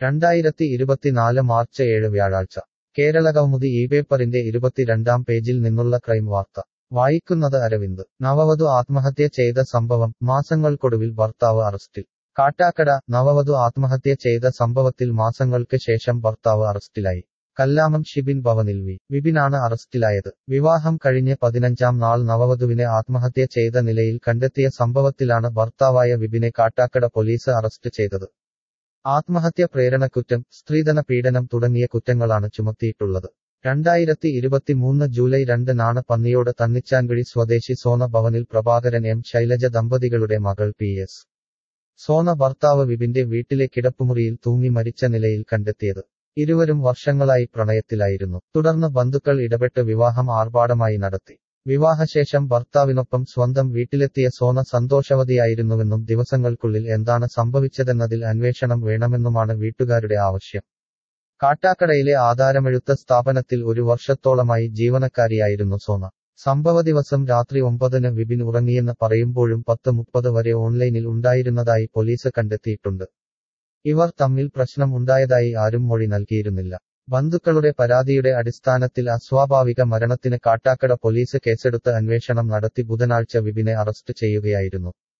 രണ്ടായിരത്തി ഇരുപത്തിനാല് മാർച്ച് ഏഴ് വ്യാഴാഴ്ച കേരള കൗമുദി ഈ പേപ്പറിന്റെ ഇരുപത്തിരണ്ടാം പേജിൽ നിന്നുള്ള ക്രൈം വാർത്ത വായിക്കുന്നത് അരവിന്ദ് നവവധു ആത്മഹത്യ ചെയ്ത സംഭവം മാസങ്ങൾക്കൊടുവിൽ ഭർത്താവ് അറസ്റ്റിൽ കാട്ടാക്കട നവവധു ആത്മഹത്യ ചെയ്ത സംഭവത്തിൽ മാസങ്ങൾക്ക് ശേഷം ഭർത്താവ് അറസ്റ്റിലായി കല്ലാമം ഷിബിൻ ഭവനിൽ വി വിപിനാണ് അറസ്റ്റിലായത് വിവാഹം കഴിഞ്ഞ് പതിനഞ്ചാം നാൾ നവവധുവിനെ ആത്മഹത്യ ചെയ്ത നിലയിൽ കണ്ടെത്തിയ സംഭവത്തിലാണ് ഭർത്താവായ വിപിനെ കാട്ടാക്കട പോലീസ് അറസ്റ്റ് ചെയ്തത് ആത്മഹത്യ പ്രേരണക്കുറ്റം സ്ത്രീധന പീഡനം തുടങ്ങിയ കുറ്റങ്ങളാണ് ചുമത്തിയിട്ടുള്ളത് രണ്ടായിരത്തി ഇരുപത്തിമൂന്ന് ജൂലൈ രണ്ടിനാണ് പന്നിയോട് തന്നിച്ചാൻകുഴി സ്വദേശി സോന ഭവനിൽ പ്രഭാകരൻ എം ശൈലജ ദമ്പതികളുടെ മകൾ പി എസ് സോന ഭർത്താവ് വിപിന്റെ വീട്ടിലെ കിടപ്പുമുറിയിൽ തൂങ്ങി മരിച്ച നിലയിൽ കണ്ടെത്തിയത് ഇരുവരും വർഷങ്ങളായി പ്രണയത്തിലായിരുന്നു തുടർന്ന് ബന്ധുക്കൾ ഇടപെട്ട് വിവാഹം ആർഭാടമായി നടത്തി വിവാഹശേഷം ഭർത്താവിനൊപ്പം സ്വന്തം വീട്ടിലെത്തിയ സോന സന്തോഷവതിയായിരുന്നുവെന്നും ദിവസങ്ങൾക്കുള്ളിൽ എന്താണ് സംഭവിച്ചതെന്നതിൽ അന്വേഷണം വേണമെന്നുമാണ് വീട്ടുകാരുടെ ആവശ്യം കാട്ടാക്കടയിലെ ആധാരമെഴുത്ത സ്ഥാപനത്തിൽ ഒരു വർഷത്തോളമായി ജീവനക്കാരിയായിരുന്നു സോന സംഭവ ദിവസം രാത്രി ഒമ്പതിന് വിപിൻ ഉറങ്ങിയെന്ന് പറയുമ്പോഴും പത്ത് മുപ്പത് വരെ ഓൺലൈനിൽ ഉണ്ടായിരുന്നതായി പോലീസ് കണ്ടെത്തിയിട്ടുണ്ട് ഇവർ തമ്മിൽ പ്രശ്നം ഉണ്ടായതായി ആരും മൊഴി നൽകിയിരുന്നില്ല ബന്ധുക്കളുടെ പരാതിയുടെ അടിസ്ഥാനത്തിൽ അസ്വാഭാവിക മരണത്തിന് കാട്ടാക്കട പോലീസ് കേസെടുത്ത് അന്വേഷണം നടത്തി ബുധനാഴ്ച വിപിനെ അറസ്റ്റ് ചെയ്യുകയായിരുന്നു